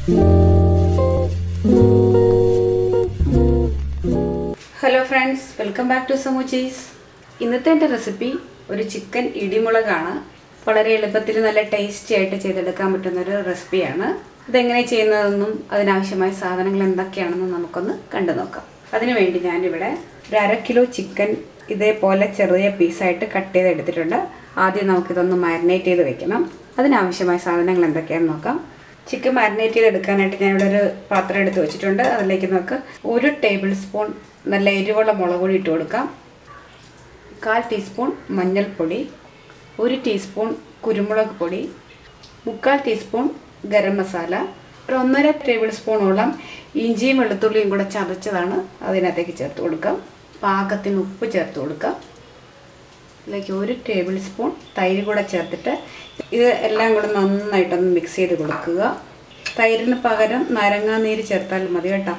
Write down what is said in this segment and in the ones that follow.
hello friends welcome back to Samu cheese ഇന്നത്തെ എൻ്റെ recipe ഒരു ചിക്കൻ ഇടിമുളകാണ് വളരെ എളുപ്പത്തിൽ നല്ല ടേസ്റ്റി ആയിട്ട് ചെയ്തെടുക്കാൻ പറ്റുന്ന ഒരു റെസിപ്പിയാണ് ഇതെങ്ങനെ ചെയ്യുന്നതെന്നും അതിനാവശ്യമായ സാധനങ്ങൾ എന്തൊക്കെയാണെന്നും നമുക്കൊന്ന് കണ്ടു നോക്കാം അതിനുവേണ്ടി ഞാനിവിടെ ഒരു അര കിലോ ചിക്കൻ ഇതേപോലെ ചെറിയ പീസായിട്ട് കട്ട് ചെയ്ത് എടുത്തിട്ടുണ്ട് ആദ്യം നമുക്കിതൊന്ന് മാരിനേറ്റ് ചെയ്ത് വെക്കണം അതിനാവശ്യമായ സാധനങ്ങൾ എന്തൊക്കെയാണെന്ന് നോക്കാം ചിക്കൻ മാരിനേറ്റ് ചെയ്ത് എടുക്കാനായിട്ട് ഞാനിവിടെ ഒരു പാത്രം എടുത്ത് വെച്ചിട്ടുണ്ട് അതിലേക്ക് നമുക്ക് ഒരു ടേബിൾ സ്പൂൺ നല്ല എരിവുള്ള മുളക് പൊടി ഇട്ട് കൊടുക്കാം കാൽ ടീസ്പൂൺ മഞ്ഞൾപ്പൊടി ഒരു ടീസ്പൂൺ കുരുമുളക് പൊടി മുക്കാൽ ടീസ്പൂൺ ഗരം മസാല ഒരു ഒന്നര ടേബിൾ സ്പൂണോളം ഇഞ്ചിയും വെളുത്തുള്ളിയും കൂടെ ചതച്ചതാണ് അതിനകത്തേക്ക് ചേർത്ത് കൊടുക്കാം പാകത്തിന് ഉപ്പ് ചേർത്ത് കൊടുക്കാം ഇതിലേക്ക് ഒരു ടേബിൾ സ്പൂൺ തൈര് കൂടെ ചേർത്തിട്ട് ഇത് എല്ലാം കൂടെ നന്നായിട്ടൊന്ന് മിക്സ് ചെയ്ത് കൊടുക്കുക തൈരിന് പകരം നാരങ്ങാനീര് ചേർത്താൽ മതി കേട്ടോ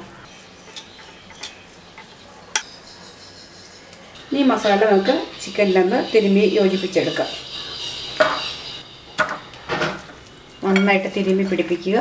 ഈ മസാല നമുക്ക് ചിക്കനിലൊന്ന് തിരുമ്മി യോജിപ്പിച്ചെടുക്കാം നന്നായിട്ട് തിരുമ്മി പിടിപ്പിക്കുക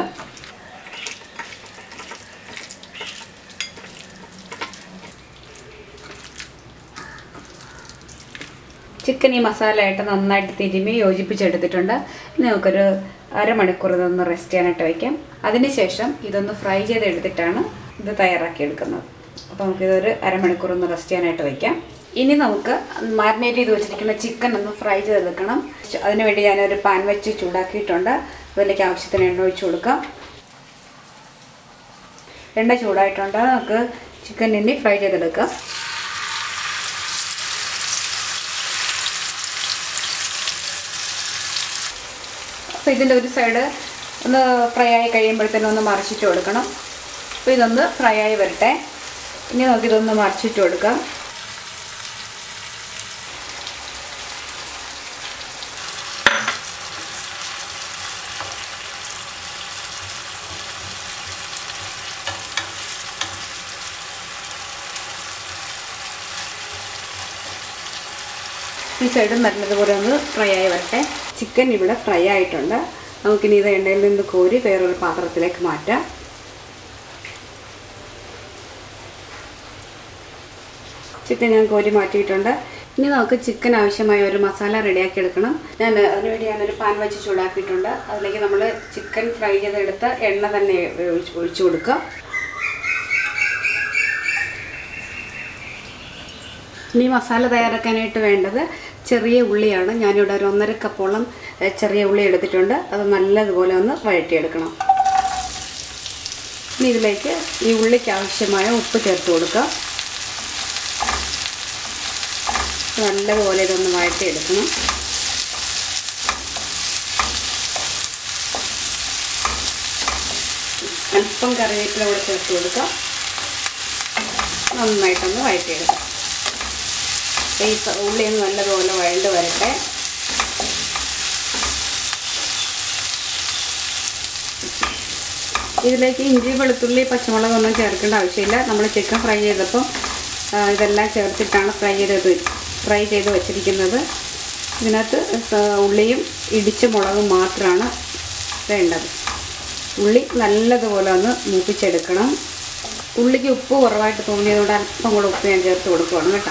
ചിക്കൻ ഈ മസാലയായിട്ട് നന്നായിട്ട് തിരുമ്മി യോജിപ്പിച്ചെടുത്തിട്ടുണ്ട് ഇനി നമുക്കൊരു അരമണിക്കൂർ ഇതൊന്ന് റെസ്റ്റ് ചെയ്യാനായിട്ട് വയ്ക്കാം അതിനുശേഷം ഇതൊന്ന് ഫ്രൈ ചെയ്തെടുത്തിട്ടാണ് ഇത് തയ്യാറാക്കിയെടുക്കുന്നത് അപ്പോൾ നമുക്കിതൊരു അരമണിക്കൂർ ഒന്ന് റെസ്റ്റ് ചെയ്യാനായിട്ട് വയ്ക്കാം ഇനി നമുക്ക് മാരിനേറ്റ് ചെയ്ത് വെച്ചിരിക്കുന്ന ചിക്കൻ ഒന്ന് ഫ്രൈ ചെയ്തെടുക്കണം അതിനുവേണ്ടി ഞാനൊരു പാൻ വെച്ച് ചൂടാക്കിയിട്ടുണ്ട് അതിലേക്ക് ആവശ്യത്തിന് എണ്ണ ഒഴിച്ച് കൊടുക്കാം എണ്ണ ചൂടായിട്ടുണ്ട് നമുക്ക് ചിക്കൻ ഇനി ഫ്രൈ ചെയ്തെടുക്കാം അപ്പോൾ ഇതിൻ്റെ ഒരു സൈഡ് ഒന്ന് ഫ്രൈ ആയി കഴിയുമ്പോഴത്തേനും ഒന്ന് മറിച്ചിട്ട് കൊടുക്കണം അപ്പോൾ ഇതൊന്ന് ഫ്രൈ ആയി വരട്ടെ ഇനി നമുക്കിതൊന്ന് മറിച്ചിട്ട് കൊടുക്കാം ഈ സൈഡും നല്ലതുപോലെ ഒന്ന് ഫ്രൈ ആയി വരട്ടെ ചിക്കൻ ഇവിടെ ഫ്രൈ ആയിട്ടുണ്ട് നമുക്കിനി ഇത് എണ്ണയിൽ നിന്ന് കോരി വേറൊരു പാത്രത്തിലേക്ക് മാറ്റാം ചിക്കൻ ഞാൻ കോരി മാറ്റിയിട്ടുണ്ട് ഇനി നമുക്ക് ചിക്കൻ ആവശ്യമായ ഒരു മസാല റെഡിയാക്കി എടുക്കണം ഞാൻ അതിനുവേണ്ടി ഞാനൊരു പാൻ വെച്ച് ചൂടാക്കിയിട്ടുണ്ട് അതിലേക്ക് നമ്മൾ ചിക്കൻ ഫ്രൈ ചെയ്തെടുത്ത എണ്ണ തന്നെ ഒഴിച്ച് ഒഴിച്ചു കൊടുക്കുക ഇനി മസാല തയ്യാറാക്കാനായിട്ട് വേണ്ടത് ചെറിയ ഉള്ളിയാണ് ഞാനിവിടെ ഒരു ഒന്നര കപ്പോളം എഹ്, ചെറിയ ഉള്ളി എടുത്തിട്ടുണ്ട് അത് നല്ലതുപോലെ ഒന്ന് വഴറ്റിയെടുക്കണം ഇനി ഇതിലേക്ക് ഈ ഉള്ളിക്ക് ആവശ്യമായ ഉപ്പ് ചേർത്ത് കൊടുക്കുക നല്ലതുപോലെ ഇതൊന്ന് വഴറ്റിയെടുക്കണം അല്പം കറിവേപ്പില കൂടെ ചേർത്ത് കൊടുക്കാം നന്നായിട്ടൊന്ന് വഴറ്റിയെടുക്കാം ഈ സ- ഉള്ളി ഒന്ന് നല്ലതുപോലെ വഴണ്ട് വരട്ടെ ഇതിലേക്ക് ഇഞ്ചി വെളുത്തുള്ളി പച്ചമുളകൊന്നും ചേർക്കേണ്ട ആവശ്യമില്ല നമ്മൾ ചിക്കൻ ഫ്രൈ ചെയ്തപ്പം ആ, ഇതെല്ലാം ചേർത്തിട്ടാണ് ഫ്രൈ ചെയ്തത് ഫ്രൈ ചെയ്ത് വെച്ചിരിക്കുന്നത് ഇതിനകത്ത് സ- ഉള്ളിയും ഇടിച്ച മുളകും മാത്രമാണ് വേണ്ടത് ഉള്ളി നല്ലതുപോലെ ഒന്ന് മൂപ്പിച്ചെടുക്കണം ഉള്ളിക്ക് ഉപ്പ് കുറവായിട്ട് തോന്നിയതുകൊണ്ട് അല്പം കൂടെ ഉപ്പ് ഞാൻ ചേർത്ത് കൊടുക്കുകയാണ് കേട്ടോ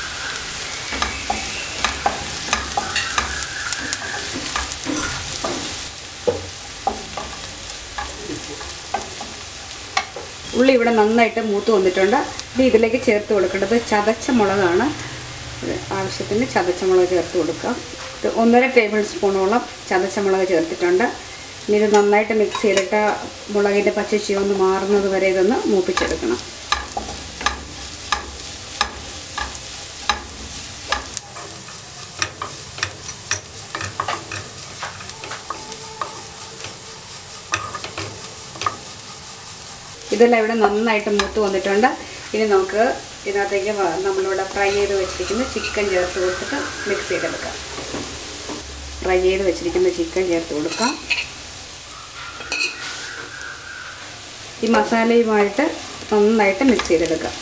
ഉള്ളി ഇവിടെ നന്നായിട്ട് മൂത്ത് വന്നിട്ടുണ്ട് ഇത് ഇതിലേക്ക് ചേർത്ത് കൊടുക്കേണ്ടത് ചതച്ച മുളകാണ് ഇത് ആവശ്യത്തിന് ചതച്ച മുളക് ചേർത്ത് കൊടുക്കാം ഇത് ഒന്നര ടേബിൾ സ്പൂണോളം ചതച്ച മുളക് ചേർത്തിട്ടുണ്ട് ഇനി ഇത് നന്നായിട്ട് മിക്സ് ചെയ്തിട്ട് ആ മുളകിൻ്റെ പച്ചച്ചി ഒന്ന് മാറുന്നത് വരെ ഇതൊന്ന് മൂപ്പിച്ചെടുക്കണം ഇതെല്ലാം ഇവിടെ നന്നായിട്ട് മൂത്ത് വന്നിട്ടുണ്ട് ഇനി നമുക്ക് ഇതിനകത്തേക്ക് വ- നമ്മളിവിടെ ഫ്രൈ ചെയ്ത് വെച്ചിരിക്കുന്ന ചിക്കൻ ചേർത്ത് കൊടുത്തിട്ട് മിക്സ് ചെയ്തെടുക്കാം ഫ്രൈ ചെയ്ത് വെച്ചിരിക്കുന്ന ചിക്കൻ ചേർത്ത് കൊടുക്കാം ഈ മസാലയുമായിട്ട് നന്നായിട്ട് മിക്സ് ചെയ്തെടുക്കാം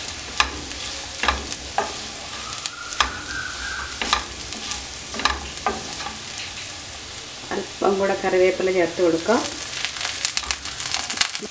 അല്പം കൂടെ കറിവേപ്പില ചേർത്ത് കൊടുക്കാം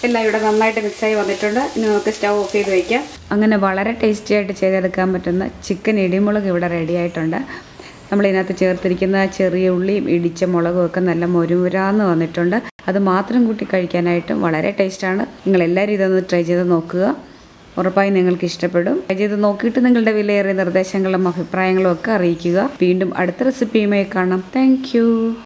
എല്ലാം ഇവിടെ നന്നായിട്ട് മിക്സായി വന്നിട്ടുണ്ട് ഇനി നമുക്ക് സ്റ്റവ് ഓഫ് ചെയ്ത് വയ്ക്കാം അങ്ങനെ വളരെ ടേസ്റ്റി ആയിട്ട് ചെയ്തെടുക്കാൻ പറ്റുന്ന ചിക്കൻ ഇടിമുളക് ഇവിടെ റെഡി ആയിട്ടുണ്ട് നമ്മൾ ഇതിനകത്ത് ചേർത്തിരിക്കുന്ന ചെറിയ ഉള്ളിയും ഇടിച്ച മുളകും ഒക്കെ നല്ല മൊരുമുരാന്ന് വന്നിട്ടുണ്ട് അത് മാത്രം കൂട്ടി കഴിക്കാനായിട്ടും വളരെ ടേസ്റ്റാണ് നിങ്ങൾ എല്ലാവരും ഇതൊന്ന് ട്രൈ ചെയ്ത് നോക്കുക ഉറപ്പായും നിങ്ങൾക്ക് ഇഷ്ടപ്പെടും ട്രൈ ചെയ്ത് നോക്കിയിട്ട് നിങ്ങളുടെ വിലയേറിയ നിർദ്ദേശങ്ങളും അഭിപ്രായങ്ങളും ഒക്കെ അറിയിക്കുക വീണ്ടും അടുത്ത റെസിപ്പിയുമായി കാണാം താങ്ക്